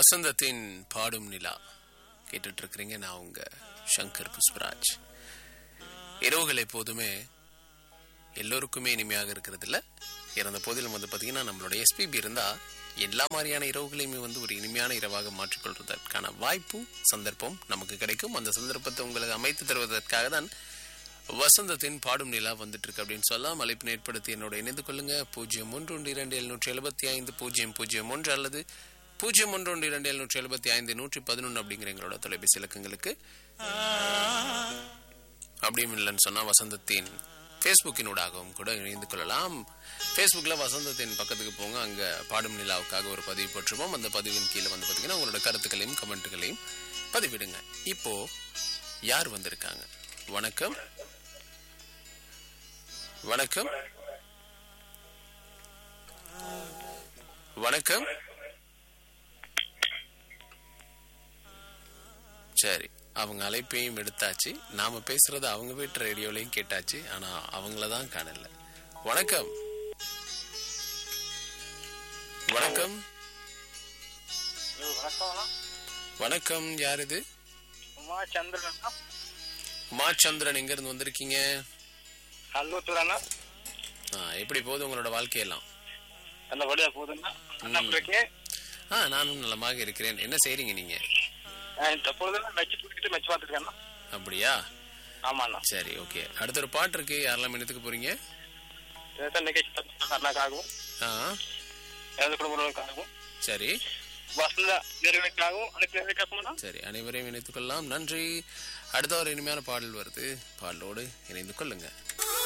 வசந்தத்தின் பாடும் நிலா கேட்டுட்டு இருக்கிறீங்க நான் உங்க சங்கர் புஷ்பராஜ் இரவுகள் எப்போதுமே எல்லோருக்குமே இனிமையாக இருக்கிறது இல்ல இறந்த போதிலும் வந்து பாத்தீங்கன்னா நம்மளோட எஸ்பிபி இருந்தா எல்லா மாதிரியான இரவுகளையுமே வந்து ஒரு இனிமையான இரவாக மாற்றிக்கொள்வதற்கான வாய்ப்பும் சந்தர்ப்பம் நமக்கு கிடைக்கும் அந்த சந்தர்ப்பத்தை உங்களுக்கு அமைத்து தருவதற்காக தான் வசந்தத்தின் பாடும் நிலா வந்துட்டு இருக்கு அப்படின்னு சொல்லலாம் அழைப்பினை ஏற்படுத்தி என்னோட இணைந்து கொள்ளுங்க பூஜ்ஜியம் ஒன்று ஒன்று இரண்டு எழுநூற்றி எழுபத்தி ஐந்து பூஜ்ஜியம் பூஜ்ஜியம் ஒன்று அல்லது பூஜ்ஜியம் ஒன்று ஒன்று இரண்டு எழுநூற்றி எழுபத்தி ஐந்து நூற்றி பதினொன்று அப்படிங்கிற எங்களோட தொலைபேசி இலக்கங்களுக்கு அப்படியும் இல்லைன்னு சொன்னா வசந்தத்தின் ஃபேஸ்புக்கினூடாகவும் கூட இணைந்து கொள்ளலாம் ஃபேஸ்புக்கில் வசந்தத்தின் பக்கத்துக்கு போங்க அங்கே பாடும் நிலாவுக்காக ஒரு பதிவு போட்டிருப்போம் அந்த பதிவின் கீழே வந்து பார்த்தீங்கன்னா உங்களோட கருத்துக்களையும் கமெண்ட்டுகளையும் பதிவிடுங்க இப்போ யார் வந்திருக்காங்க வணக்கம் வணக்கம் வணக்கம் சரி அவங்க அழைப்பையும் எடுத்தாச்சு நாம பேசுறது அவங்க வீட்டு ரேடியோலையும் கேட்டாச்சு ஆனா அவங்கள தான் காணல வணக்கம் வணக்கம் வணக்கம் வணக்கம் யார் இது உமா சந்திரன் அண்ணா உமாச்சந்திரன் எங்க இருந்து வந்திருக்கீங்க கல்லூத்தூர் அண்ணா ஆ, எப்படி போகுது உங்களோட வாழ்க்கையெல்லாம் நல்லபடியா போகுதுண்ணா அண்ணா இருக்கேன் ஆ நானும் நலமாக இருக்கிறேன் என்ன செய்றீங்க நீங்க தற்பொழுது மெச்சு தூக்கிட்டு மெச்சு பார்த்துருக்கேன் அப்படியா ஆமாண்ணா சரி ஓகே அடுத்த ஒரு பாட்டு இருக்கு யாரெல்லாம் எடுத்துக்க போறீங்க இதுதான் நிகழ்ச்சி தப்பு அண்ணாக்காகவும் ஆ எனது குடும்பங்களுக்காகவும் சரி வசந்த நிறுவனக்காகவும் அனைத்து நிறுவனக்காகவும் சரி அனைவரையும் இணைத்துக் கொள்ளலாம் நன்றி அடுத்த ஒரு இனிமையான பாடல் வருது பாடலோடு இணைந்து கொள்ளுங்க